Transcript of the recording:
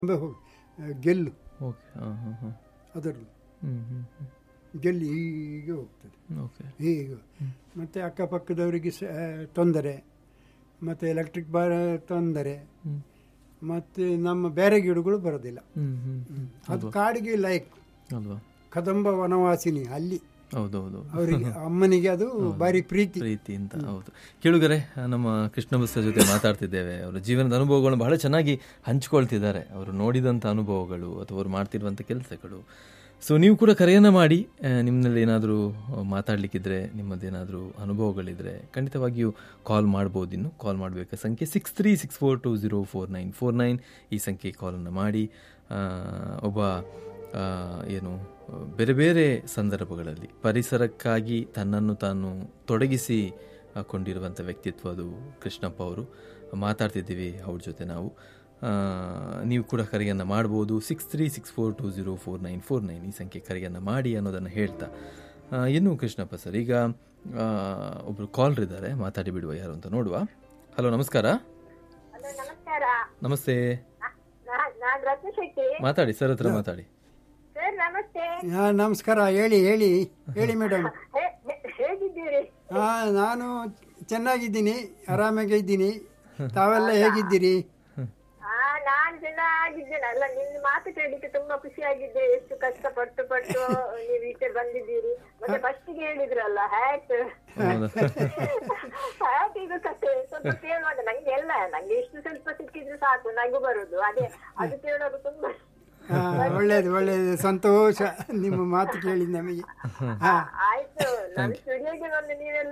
ಗೊಂಬೆ ಹೋಗಿ ಗೆಲ್ಲು ಓಕೆ ಹಾಂ ಹಾಂ ಹಾಂ ಅದರದ್ದು ಹ್ಞೂ ಹ್ಞೂ ಹ್ಞೂ ಗೆಲ್ಲಿ ಹೀಗೆ ಹೋಗ್ತದೆ ಓಕೆ ಹೀಗೆ ಮತ್ತು ಅಕ್ಕಪಕ್ಕದವರಿಗೆ ಸ ತೊಂದರೆ ಮತ್ತು ಎಲೆಕ್ಟ್ರಿಕ್ ಬಾರ ತೊಂದರೆ ಹ್ಞೂ ಮತ್ತು ನಮ್ಮ ಬೇರೆ ಗಿಡಗಳು ಬರೋದಿಲ್ಲ ಹ್ಞೂ ಹ್ಞೂ ಅದು ಕಾಡಿಗೆ ಲೈಕ್ ಅಲ್ವಾ ಕದಂಬ ವನವಾಸಿನಿ ಅಲ್ಲಿ ಹೌದೌದು ಅವರಿಗೆ ಅಮ್ಮನಿಗೆ ಅದು ಭಾರಿ ಪ್ರೀತಿ ಪ್ರೀತಿ ಅಂತ ಹೌದು ಕೇಳುಗರೆ ನಮ್ಮ ಕೃಷ್ಣ ಬಸ್ಸ ಜೊತೆ ಮಾತಾಡ್ತಿದ್ದೇವೆ ಅವರ ಜೀವನದ ಅನುಭವಗಳನ್ನು ಬಹಳ ಚೆನ್ನಾಗಿ ಹಂಚ್ಕೊಳ್ತಿದ್ದಾರೆ ಅವರು ನೋಡಿದಂಥ ಅನುಭವಗಳು ಅಥವಾ ಅವರು ಮಾಡ್ತಿರುವಂಥ ಕೆಲಸಗಳು ಸೊ ನೀವು ಕೂಡ ಕರೆಯನ್ನು ಮಾಡಿ ಆ, ನಿಮ್ಮಲ್ಲಿ ಏನಾದರೂ ಮಾತಾಡಲಿಕ್ಕಿದ್ರೆ ನಿಮ್ಮದೇನಾದರೂ ಅನುಭವಗಳಿದ್ರೆ ಖಂಡಿತವಾಗಿಯೂ ಕಾಲ್ ಮಾಡ್ಬೋದು ಇನ್ನು ಕಾಲ್ ಮಾಡಬೇಕಾದ ಸಂಖ್ಯೆ six three six four two zero four nine four nine ಈ ಸಂಖ್ಯೆಗೆ ಕಾಲನ್ನು ಮಾಡಿ ಆ, ಒಬ್ಬ ಆ, ಏನು ಬೇರೆ ಬೇರೆ ಸಂದರ್ಭಗಳಲ್ಲಿ ಪರಿಸರಕ್ಕಾಗಿ ತನ್ನನ್ನು ತಾನು ತೊಡಗಿಸಿ ಆ, ಕೊಂಡಿರುವಂಥ ವ್ಯಕ್ತಿತ್ವ ಅದು ಕೃಷ್ಣಪ್ಪ ಅವರು ಮಾತಾಡ್ತಿದ್ದೀವಿ ಅವ್ರ ಜೊತೆ ನಾವು ಆ, ನೀವು ಕೂಡ ಕರೆಯನ್ನು ಮಾಡ್ಬೋದು six three six four two zero four nine four nine ಈ ಸಂಖ್ಯೆ ಕರೆಯನ್ನು ಮಾಡಿ ಅನ್ನೋದನ್ನು ಹೇಳ್ತಾ ಆ, ಇನ್ನು ಕೃಷ್ಣಪ್ಪ ಸರ್ ಈಗ ಆ, ಒಬ್ರು ಕಾಲರ್ ಇದ್ದಾರೆ ಮಾತಾಡಿ ಬಿಡುವ ಯಾರು ಅಂತ ನೋಡುವ ಹಲೋ ನಮಸ್ಕಾರ ಹಲೋ ನಮಸ್ಕಾರ ನಮಸ್ತೆ ನಾ- ನಾನ್ ರತ್ನ ಶೆಟ್ಟಿ ಮಾತಾಡಿ ಸರ್ ಹತ್ರ ಮಾತಾಡಿ ಸರ್ ನಮಸ್ತೆ ಹಾ, ನಮಸ್ಕಾರ ಹೇಳಿ ಹೇಳಿ ಹೇಳಿ ಮೇಡಮ್ ಹೇ- ಹೇ- ಹೇಗಿದ್ದೀರಿ ಹಾಂ ನಾನು ಚೆನ್ನಾಗಿದ್ದೀನಿ ಆರಾಮಾಗಿ ಇದ್ದೀನಿ ತಾವೆಲ್ಲ ಹೇಗಿದ್ದೀರಿ ಹಾ ನಾನು ಚೆನ್ನಾಗಿದ್ದೇನೆ ಅಲ್ಲ ನಿನ್ನ ಮಾತು ಕೇಳಲಿಕ್ಕೆ ತುಂಬಾ ಖುಷಿಯಾಗಿದ್ದೆ ಎಷ್ಟು ಕಷ್ಟಪಟ್ಟು ಪಟ್ಟು ನೀವು ಈಚೆ ಬಂದಿದ್ದೀರಿ ಮತ್ತೆ ಫಸ್ಟಿಗೆ ಹೇಳಿದ್ರಲ್ಲ ಹ್ಯಾಟ್ ಹ್ಯಾಟ್ ಇದು ಕತೆ ಸ್ವಲ್ಪ ಕೇಳುವಾಗ ನಂಗೆ ಎಲ್ಲ ನಂಗೆ ಎಷ್ಟು ಸ್ವಲ್ಪ ಸಿಕ್ಕಿದ್ರೆ ಸಾಕು ನಗು ಬರುದು ಅದೇ ಅದು ಕೇಳೋದು ತುಂಬಾ ಹಾ, ಒಳ್ಳೇದು ಒಳ್ಳೇದು ಸಂತೋಷ ನಿಮ್ಮ ಮಾತು ಕೇಳಿ ನಮಗೆ ಹಾಂ ಆಯ್ತು ನಾನು ಸ್ಟುಡಿಯೋಗೆ ಬಂದು ನೀವೆಲ್ಲ